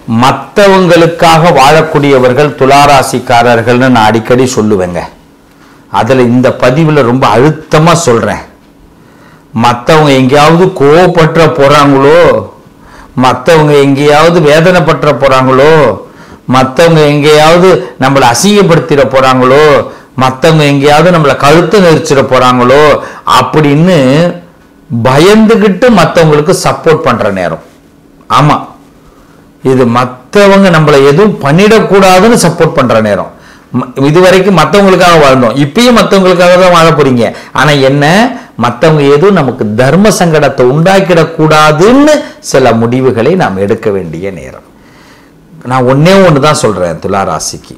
மற்றவங்களுக்காக வாழக்கூடியவர்கள் துளாராசிக்காரர்கள்னு நான் அடிக்கடி சொல்லுவேங்க அதுல இந்த பதிவுல ரொம்ப அழுத்தமா சொல்றேன் மற்றவங்க எங்கேயாவது கோவப்பற்ற போறாங்களோ மற்றவங்க எங்கேயாவது வேதனைப்பற்ற போறாங்களோ மற்றவங்க எங்கேயாவது நம்மளை அசிங்கப்படுத்திட போறாங்களோ மற்றவங்க எங்கேயாவது நம்மளை கழுத்து நெரிச்சிட போறாங்களோ அப்படின்னு பயந்துகிட்டு மற்றவங்களுக்கு சப்போர்ட் பண்ற நேரம் ஆமா இது மற்றவங்க நம்மளை எதுவும் பண்ணிடக்கூடாதுன்னு சப்போர்ட் பண்ற நேரம் ம- இதுவரைக்கும் மற்றவங்களுக்காக வாழ்ந்தோம் இப்பயும் மற்றவங்களுக்காக தான் வாழ போறீங்க ஆனா என்ன மற்றவங்க எதுவும் நமக்கு தர்ம சங்கடத்தை உண்டாக்கிடக்கூடாதுன்னு சில முடிவுகளை நாம் எடுக்க வேண்டிய நேரம் நான் ஒண்ணே ஒன்று தான் சொல்றேன் துலா ராசிக்கு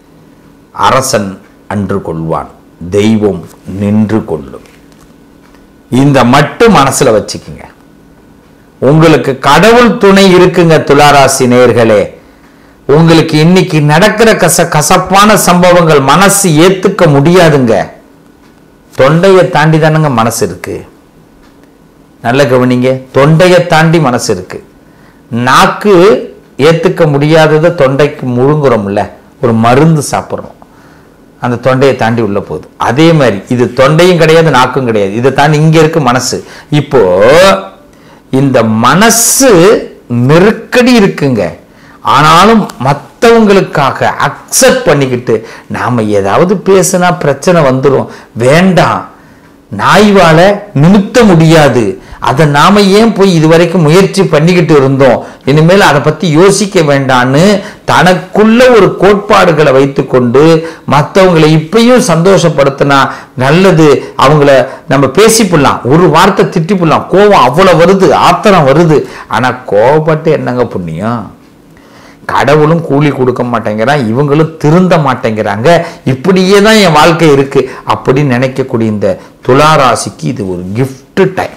அரசன் அன்று கொள்வான் தெய்வம் நின்று கொள்ளும் இந்த மட்டும் மனசுல வச்சுக்குங்க உங்களுக்கு கடவுள் துணை இருக்குங்க துளாராசி நேயர்களே உங்களுக்கு இன்னைக்கு நடக்கிற கச கசப்பான சம்பவங்கள் மனசு ஏத்துக்க முடியாதுங்க தொண்டையை தாண்டி தானங்க மனசு இருக்கு நல்ல கவனிங்க தொண்டையை தாண்டி மனசு இருக்கு நாக்கு ஏத்துக்க முடியாததை தொண்டைக்கு முழுங்குறோம்ல ஒரு மருந்து சாப்பிட்றோம் அந்த தொண்டையை தாண்டி உள்ள போகுது அதே மாதிரி இது தொண்டையும் கிடையாது நாக்கும் கிடையாது இதை தாண்டி இங்க இருக்கு மனசு இப்போ இந்த மனசு நெருக்கடி இருக்குங்க ஆனாலும் மற்றவங்களுக்காக அக்செப்ட் பண்ணிக்கிட்டு நாம ஏதாவது பேசினா பிரச்சனை வந்துடும் வேண்டாம் நாய்வால நிமித்த முடியாது அதை நாம ஏன் போய் இதுவரைக்கும் முயற்சி பண்ணிக்கிட்டு இருந்தோம் இனிமேல் அதை பத்தி யோசிக்க வேண்டான்னு தனக்குள்ள ஒரு கோட்பாடுகளை வைத்துக்கொண்டு மற்றவங்களை இப்பயும் சந்தோஷப்படுத்தினா நல்லது அவங்கள நம்ம பேசிப்பிடலாம் ஒரு வார்த்தை திட்டிப்பிடலாம் கோவம் அவ்வளவு வருது ஆத்திரம் வருது ஆனா கோவப்பட்டு என்னங்க புண்ணியம் கடவுளும் கூலி கொடுக்க மாட்டேங்கிறான் இவங்களும் திருந்த மாட்டேங்கிறாங்க இப்படியே தான் என் வாழ்க்கை இருக்கு அப்படின்னு நினைக்கக்கூடிய இந்த துளாராசிக்கு இது ஒரு gift டைம்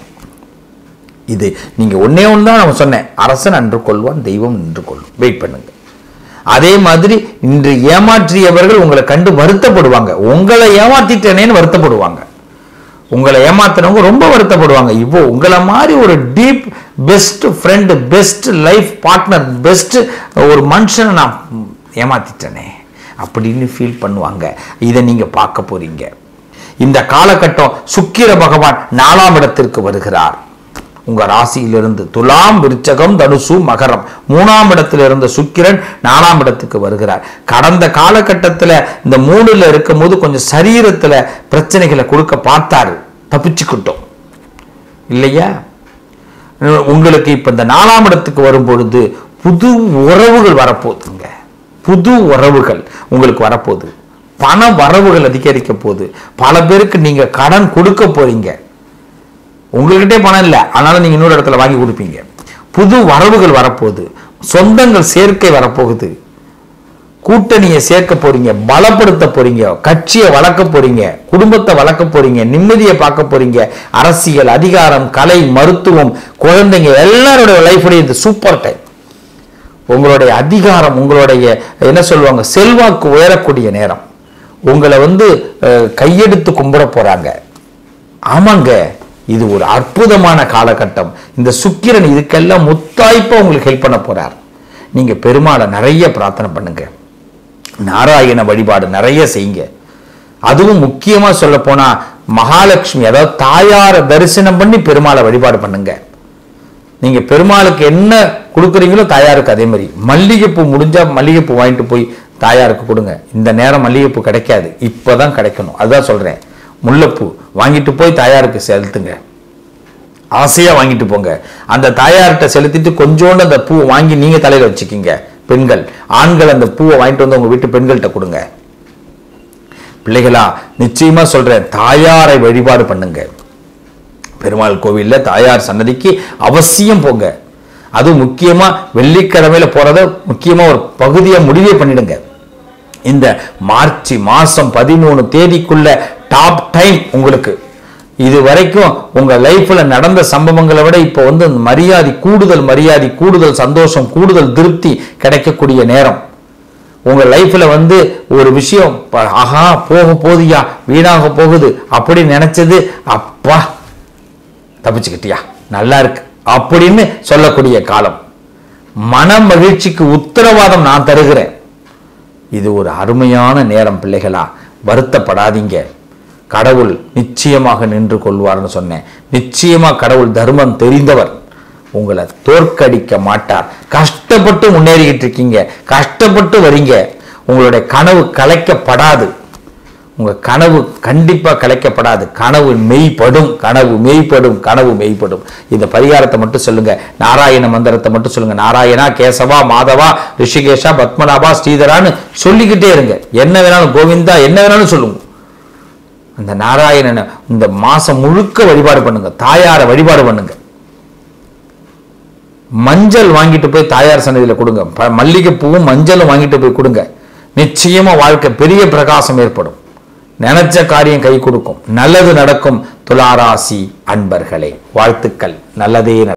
இது நீங்க ஒண்ணே ஒன்று தான் நான் சொன்னேன் அரசன் அன்று கொள்வான் தெய்வம் நின்று கொள்ளும் வெயிட் பண்ணுங்க அதே மாதிரி இன்று ஏமாற்றியவர்கள் உங்களை கண்டு வருத்தப்படுவாங்க உங்களை ஏமாத்திட்டேனேன்னு வருத்தப்படுவாங்க உங்களை ஏமாத்துறவங்க ரொம்ப வருத்தப்படுவாங்க இப்போ உங்களை மாதிரி ஒரு deep best friend best life partner best ஒரு மனுஷனை நான் ஏமாத்திட்டேனே அப்படின்னு ஃபீல் பண்ணுவாங்க இதை நீங்க பார்க்க போறீங்க இந்த காலகட்டம் சுக்கிர பகவான் நாலாம் இடத்திற்கு வருகிறார் உங்க ராசியிலிருந்து துலாம் விருச்சகம் தனுசு மகரம் மூணாம் இடத்துல இருந்த சுக்கிரன் நாலாம் இடத்துக்கு வருகிறார் கடந்த காலகட்டத்துல இந்த மூணுல இருக்கும்போது கொஞ்சம் சரீரத்துல பிரச்சனைகளை கொடுக்க பார்த்தாரு தப்பிச்சுக்கிட்டோம் இல்லையா உங்களுக்கு இப்ப இந்த நாலாம் இடத்துக்கு வரும் பொழுது புது உறவுகள் வரப்போகுதுங்க புது உறவுகள் உங்களுக்கு வரப்போகுது பண வரவுகள் அதிகரிக்க போகுது பல பேருக்கு நீங்க கடன் கொடுக்க போறீங்க உங்ககிட்டே பணம் இல்லை ஆனாலும் நீங்க இன்னொரு இடத்துல வாங்கி கொடுப்பீங்க புது வரவுகள் வரப்போகுது சொந்தங்கள் சேர்க்கை வரப்போகுது கூட்டணியை சேர்க்க போறீங்க பலப்படுத்த போறீங்க கட்சியை வளர்க்க போறீங்க குடும்பத்தை வளர்க்க போறீங்க நிம்மதியை பார்க்க போறீங்க அரசியல் அதிகாரம் கலை மருத்துவம் குழந்தைங்க எல்லாரோட லைஃப்லயும் இது சூப்பர் டைம் உங்களுடைய அதிகாரம் உங்களுடைய என்ன சொல்லுவாங்க செல்வாக்கு உயரக்கூடிய நேரம் உங்களை வந்து அஹ், கையெடுத்து கும்பிட போறாங்க ஆமாங்க இது ஒரு அற்புதமான காலகட்டம் இந்த சுக்கிரன் இதுக்கெல்லாம் முத்தாய்ப்பா உங்களுக்கு ஹெல்ப் பண்ண போறார் நீங்க பெருமாளை நிறைய பிரார்த்தனை பண்ணுங்க நாராயண வழிபாடு நிறைய செய்யுங்க அதுவும் முக்கியமா சொல்ல போனா மகாலட்சுமி அதாவது தாயாரை தரிசனம் பண்ணி பெருமாளை வழிபாடு பண்ணுங்க நீங்க பெருமாளுக்கு என்ன கொடுக்குறீங்களோ தாயாருக்கு அதே மாதிரி மல்லிகைப்பூ முடிஞ்சா மல்லிகைப்பூ வாங்கிட்டு போய் தாயாருக்கு கொடுங்க இந்த நேரம் மல்லிகைப்பூ கிடைக்காது இப்பதான் கிடைக்கணும் அதுதான் சொல்றேன் முல்லைப்பூ வாங்கிட்டு போய் தாயாருக்கு செலுத்துங்க ஆசையா வாங்கிட்டு போங்க அந்த தாயார்கிட்ட செலுத்திட்டு கொஞ்சோண்டு அந்த பூவை வாங்கி நீங்க தலையில வச்சுக்கிங்க பெண்கள் ஆண்கள் அந்த பூவை வாங்கிட்டு வந்து உங்க வீட்டு பெண்கள்கிட்ட கொடுங்க பிள்ளைகளா நிச்சயமா சொல்றேன் தாயாரை வழிபாடு பண்ணுங்க பெருமாள் கோவில்ல தாயார் சன்னதிக்கு அவசியம் போங்க அது முக்கியமா வெள்ளிக்கிழமையில போறத முக்கியமா ஒரு பகுதியா முடிவே பண்ணிடுங்க இந்த மார்ச் மாசம் பதிமூணு தேதிக்குள்ள டாப் டைம் உங்களுக்கு இது வரைக்கும் உங்க லைஃப்ல நடந்த சம்பவங்களை விட இப்போ வந்து மரியாதை கூடுதல் மரியாதை கூடுதல் சந்தோஷம் கூடுதல் திருப்தி கிடைக்கக்கூடிய நேரம் உங்க லைஃப்ல வந்து ஒரு விஷயம் ப- ஆஹா போக போதியா வீணாக போகுது அப்படி நினைச்சது அப்பா தப்பிச்சுக்கிட்டியா நல்லா இருக்கு அப்படின்னு சொல்லக்கூடிய காலம் மன மகிழ்ச்சிக்கு உத்தரவாதம் நான் தருகிறேன் இது ஒரு அருமையான நேரம் பிள்ளைகளா வருத்தப்படாதீங்க கடவுள் நிச்சயமாக நின்று கொள்வார்னு சொன்னேன் நிச்சயமா கடவுள் தர்மம் தெரிந்தவர் உங்களை தோற்கடிக்க மாட்டார் கஷ்டப்பட்டு முன்னேறிக்கிட்டு இருக்கீங்க கஷ்டப்பட்டு வரீங்க உங்களுடைய கனவு கலைக்கப்படாது உங்க கனவு கண்டிப்பா கலைக்கப்படாது கனவு மெய்ப்படும் கனவு மெய்ப்படும் கனவு மெய்ப்படும் இந்த பரிகாரத்தை மட்டும் சொல்லுங்க நாராயண மந்திரத்தை மட்டும் சொல்லுங்க நாராயணா கேசவா மாதவா ரிஷிகேஷா பத்மநாபா ஸ்ரீதரான்னு சொல்லிக்கிட்டே இருங்க என்ன வேணாலும் கோவிந்தா என்ன வேணாலும் சொல்லுங்க அந்த நாராயணனை இந்த மாசம் முழுக்க வழிபாடு பண்ணுங்க தாயாரை வழிபாடு பண்ணுங்க மஞ்சள் வாங்கிட்டு போய் தாயார் சன்னதியில கொடுங்க ப- மல்லிகைப்பூவும் மஞ்சளும் வாங்கிட்டு போய் கொடுங்க நிச்சயமா வாழ்க்கை பெரிய பிரகாசம் ஏற்படும் நினைச்ச காரியம் கை கொடுக்கும் நல்லது நடக்கும் துளாராசி அன்பர்களே வாழ்த்துக்கள் நல்லதே நடக்கும்